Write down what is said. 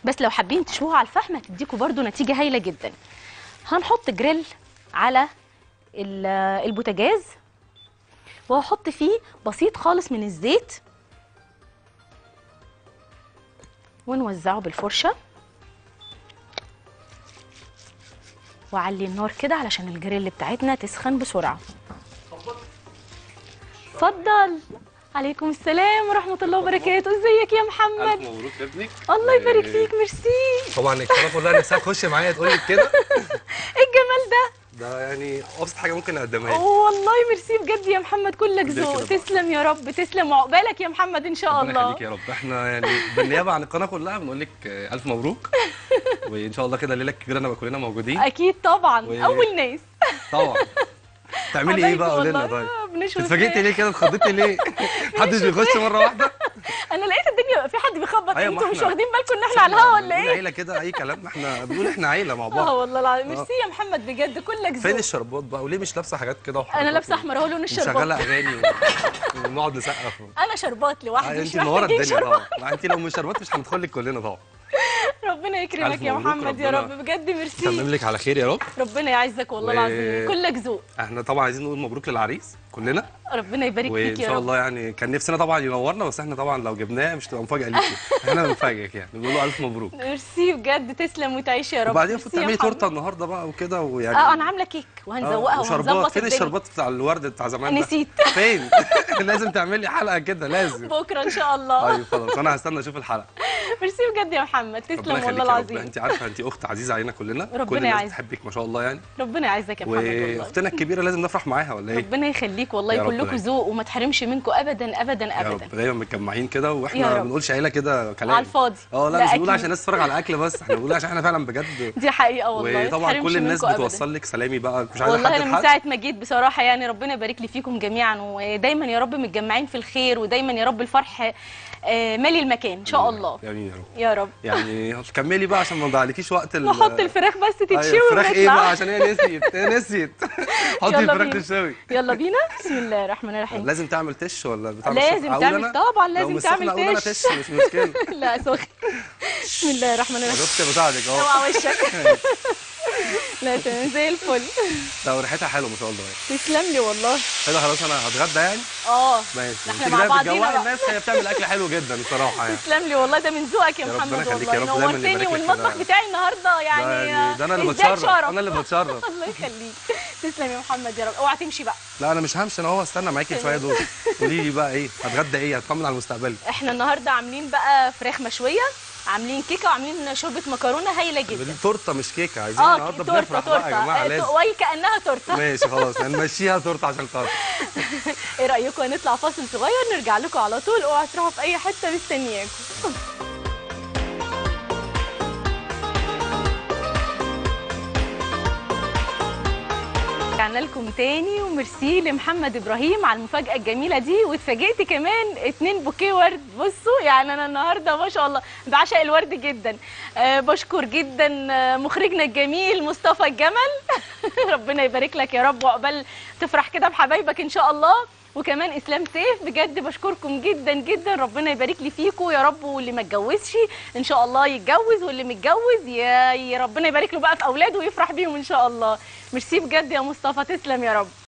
بس لو حابين تشوها على الفحم هتديكوا برضو نتيجه هايله جدا هنحط جريل على ال- البوتاجاز وهحط فيه بسيط خالص من الزيت ونوزعه بالفرشه وعلي النار كده علشان الجريل بتاعتنا تسخن بسرعه اتفضل عليكم السلام ورحمه الله وبركاته ازيك يا محمد الف مبروك لابنك الله يبارك و- فيك ميرسي طبعا القناه كلها نفسها تخش معايا تقول لك كده ايه الجمال ده ده يعني ابسط حاجه ممكن اقدمها لك والله ميرسي بجد يا محمد كلك كده ذوق كده بقى. تسلم يا رب تسلم وعقبالك يا محمد ان شاء ربنا الله يخليك يا رب احنا يعني بالنيابه عن القناه كلها بنقول لك آه، الف مبروك وان شاء الله كده الليله الكبيره نبقى كلنا موجودين اكيد طبعا و- اول ناس طبعا تعملي ايه بقى حبايبي قولي لنا والله، طيب بنشوي اتفاجئتي فراخ. ليه كده اتخضيتي ليه محدش بيخش مره واحده انا لقيت الدنيا في حد بيخبط أيوة، ما انتوا مش إحنا- واخدين بالكم ان احنا على الهوا ولا بنقول ايه عيله كده اي كلام احنا بنقول احنا عيله مع اه بعض والله العظيم ميرسي يا محمد بجد كلك فين ذوق الشربات بقى وليه مش لابسه حاجات كده وحركات انا لابسه و- احمر اهو لون ومشغله الشربات اغاني و- ونقعد نسقف انا شربات لوحدي مش انت منوره محتاجين الدنيا شربات طبعا لا انت لو مش شربات مش هندخل لك كلنا طبعا ربنا يكرمك ألف يا مبروك، محمد يا ربنا رب بجد ميرسي تمم لك على خير يا رب ربنا يعزك والله و- العظيم كلك ذوق احنا طبعا عايزين نقول مبروك للعريس كلنا ربنا يبارك وان فيك يا شاء رب الله يعني كان نفسنا طبعا ينورنا بس احنا طبعا لو جبناه مش تبقى مفاجاه ليكي احنا بنفاجئك يعني بنقول له الف مبروك ميرسي بجد تسلم وتعيش يا رب وبعدين ميرسي المفروض يا تعملي محمد. تورته النهارده بقى وكده ويعني اه انا عامله كيك آه، وهنزوقها وشربات وهنظبط فين الدنيا الشربات بتاع الورد بتاع زمان ده نسيت. فين لازم تعملي حلقه كده لازم بكره ان شاء الله طيب خلاص انا هستنى اشوف الحلقه ميرسي بجد يا محمد تسلم ربنا والله يخليك يا رب العظيم انت عارفه انت اخت عزيزه علينا كلنا ربنا كل الناس يعزك. بتحبك ما شاء الله يعني ربنا يعزك يا محمد والله واختنا الكبيره لازم نفرح معاها ولا ايه ربنا يخليك والله يا رب كلكم دايما. ذوق وما تحرمش منكم ابدا ابدا يا ابدا رب دايما متجمعين كده يا واحنا رب. ما بنقولش عيله كده كلام على الفاضي اه لا ده مش بنقول أكيد. عشان الناس تتفرج على الاكل بس احنا بنقول عشان احنا فعلا بجد دي حقيقه والله ما وطبعا تحرمش كل الناس منكم أبداً. بتوصل لك سلامي بقى مش عايز والله حد انا من لحد ساعه ما جيت بصراحه يعني ربنا يبارك لي فيكم جميعا ودايما يا رب متجمعين في الخير ودايما يا رب الفرح آه، مالي المكان ان شاء الله امين يا رب يا رب يعني كملي بقى عشان ما نضيعلكيش وقت ال- نحط الفراخ بس أيوة، تتشوي الفراخ ايه بقى ونطلع عشان هي نسيت هي نسيت حطي يلا الفراخ بينا. تشوي يلا بينا بسم الله الرحمن الرحيم لازم تعمل تش ولا بتعمل لازم سخن؟ أقول تعمل- أنا؟ طبعاً لو لازم مش تعمل سخنة أقول أنا تش. تش مش مشكله لا سخن بسم الله الرحمن الرحيم شفت بساعدك اهو اوعى وشك لا تمام زي الفل لا وريحتها حلوه ما شاء الله يعني تسلم لي والله كده خلاص انا هتغدى يعني اه ماشي احنا انت مع كده بعضينا بتجوعي بقى. الناس هي بتعمل اكل حلو جدا بصراحه يعني تسلم لي والله ده من ذوقك يا يا ربنا محمد يخليك يا والله رب، دايما نورتني يبارك لك والمطبخ كده. بتاعي النهارده ده يعني يعني ده انا اللي ازداد بتشرف شرف. انا اللي بتشرف الله يخليك تسلم يا محمد يا رب اوعى تمشي بقى لا انا مش همشي انا هو استنى معاكي شويه دول قولي لي بقى ايه هتغدى ايه هتطمن على المستقبل احنا النهارده عاملين بقى فراخ مشويه عاملين كيكه وعاملين شوربه مكرونه هايله جدا دي تورته مش كيكه عايزين اه النهارده تورته بنفرح بقى يا جماعه تورته لازم وي كانها تورته ماشي خلاص هنمشيها تورته عشان خاطر ايه رايكم هنطلع فاصل صغير نرجع لكم على طول اوعوا تروحوا في اي حته مستنياكم رجعنا لكم تاني وميرسي لمحمد ابراهيم على المفاجاه الجميله دي واتفاجئت كمان اتنين بوكيه ورد بصوا يعني انا النهارده ما شاء الله بعشق الورد جدا أه بشكر جدا آه، مخرجنا الجميل مصطفى الجمل ربنا يبارك لك يا رب وعقبال تفرح كده بحبايبك ان شاء الله وكمان اسلام سيف بجد بشكركم جدا جدا ربنا يبارك لي فيكم يا رب واللي ما اتجوزش ان شاء الله يتجوز واللي متجوز يا يا ربنا يبارك له بقى في اولاده ويفرح بيهم ان شاء الله ميرسي بجد يا مصطفى تسلم يا رب